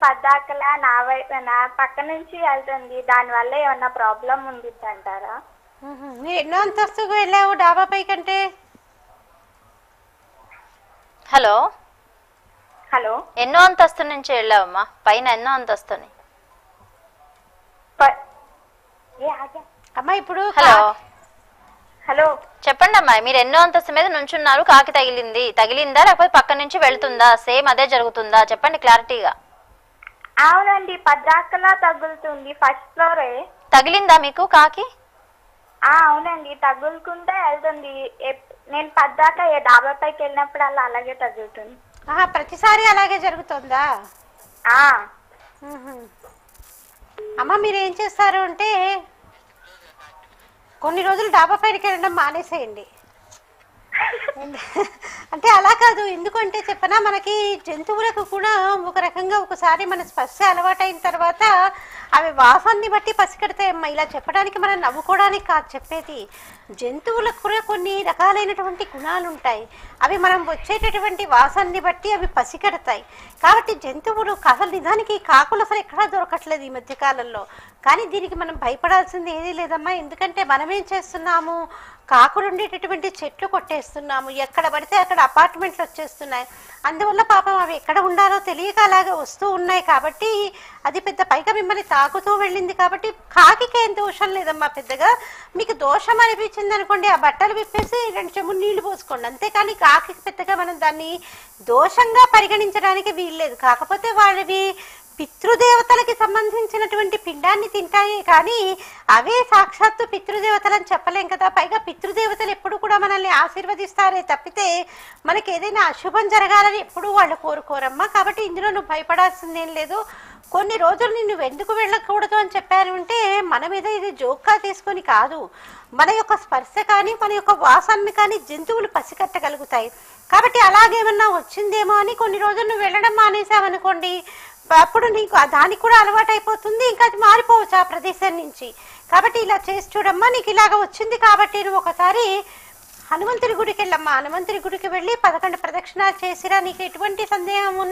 పద్దాకలా నా వై నా పక్క నుంచి వెళ్తుంది దానివల్ల ఏమన్నా ప్రాబ్లం ఉండిద్ది అంటారా మ్మ్. మీరు ఎన్నో అంతస్తుకు వెళ్ళావు డాబా పై కంటే హలో హలో ఎన్నో అంతస్తు నుంచి వెళ్ళావమ్మా పైన ఎన్నో అంతస్తుని ప- ఏ ఆగా. అమ్మా ఇప్పుడు హలో హలో చెప్పండి అమ్మా మీరు ఎన్నో అంతస్తు మీద నుంచున్నారు కాకి తగిలింది తగిలిందా లేకపోతే పక్క నుంచి వెళ్తుందా సేమ్ అదే జరుగుతుందా చెప్పండి క్లారిటీగా అవునండి పద్దాకలా తగులుతుంది ఫస్ట్ ఫ్లోరే తగిలిందా మీకు కాకి ఆ అవునండి తగులుకుంటే వెళ్తుంది ఎప్- నేను పద్దాక ఏ డాబా పైకి వెళ్ళినప్పుడు అలా అలాగే తగులుతుంది ఆహా, ప్రతిసారి అలాగే జరుగుతుందా ఆ మ్మ్. అమ్మ మీరు ఏం చేస్తారు అంటే కొన్ని రోజులు డాబా పైకి వెళ్ళడం మానేసేయండి అంటే అలా కాదు ఎందుకంటే చెప్పనా మనకి జంతువులకు కూడా ఒక రకంగా ఒకసారి మన స్పర్శ అలవాటైన తర్వాత అవి వాసాన్ని బట్టి పసిగడతాయమ్మా ఇలా చెప్పడానికి మనం నవ్వుకోవడానికి కాదు చెప్పేది జంతువులకు కూడా కొన్ని రకాలైనటువంటి గుణాలు ఉంటాయి అవి మనం వచ్చేటటువంటి వాసాన్ని బట్టి అవి పసిగడతాయి కాబట్టి జంతువులు అసలు నిజానికి కాకులు అసలు ఎక్కడా దొరకట్లేదు ఈ మధ్య కాలంలో కానీ దీనికి మనం భయపడాల్సింది ఏదీ లేదమ్మా ఎందుకంటే మనం ఏం చేస్తున్నాము కాకులు ఉండేటటువంటి చెట్లు కొట్టేస్తున్నాము ఎక్కడ పడితే అక్కడ అపార్ట్మెంట్లు వచ్చేస్తున్నాయి అందువల్ల పాపం అవి ఎక్కడ ఉండాలో తెలియక అలాగే వస్తూ ఉన్నాయి కాబట్టి అది పెద్ద పైగా మిమ్మల్ని తాకుతూ వెళ్ళింది కాబట్టి కాకికి ఏం దోషం లేదమ్మా పెద్దగా మీకు దోషం అనిపించింది అనుకోండి ఆ బట్టలు విప్పేసి రెండు చెమ్ము నీళ్లు పోసుకోండి అంతేకాని కాకి పెద్దగా మనం దాన్ని దోషంగా పరిగణించడానికి వీల్లేదు కాకపోతే వాళ్ళవి పితృదేవతలకి సంబంధించినటువంటి పిండాన్ని తింటాయి కానీ అవే సాక్షాత్తు పితృదేవతలని చెప్పలేం కదా పైగా పితృదేవతలు ఎప్పుడు కూడా మనల్ని ఆశీర్వదిస్తారే తప్పితే మనకి ఏదైనా అశుభం జరగాలని ఎప్పుడూ వాళ్ళు కోరుకోరమ్మా కాబట్టి ఇందులో నువ్వు భయపడాల్సిందేం లేదు కొన్ని రోజులు నువ్వు ఎందుకు వెళ్ళకూడదు అని చెప్పారు అంటే మన మీద ఇది జోక్గా తీసుకొని కాదు మన యొక్క స్పర్శ కానీ మన యొక్క వాసాన్ని కానీ జంతువులు పసికట్టగలుగుతాయి కాబట్టి అలాగేమన్నా వచ్చిందేమో అని కొన్ని రోజులు నువ్వు వెళ్ళడం మానేసావనుకోండి అప్పుడు నీకు ఆ దానికి కూడా అలవాటు అయిపోతుంది ఇంకా అది మారిపోవచ్చు ఆ ప్రదేశం నుంచి కాబట్టి ఇలా చేసి చూడమ్మా నీకు ఇలాగ వచ్చింది కాబట్టి నువ్వు ఒకసారి హనుమంతుడి గుడికి వెళ్ళమ్మా హనుమంతుడి గుడికి వెళ్ళి పదకొండు ప్రదక్షిణాలు చేసిరా నీకు ఎటువంటి సందేహం ఉన్నా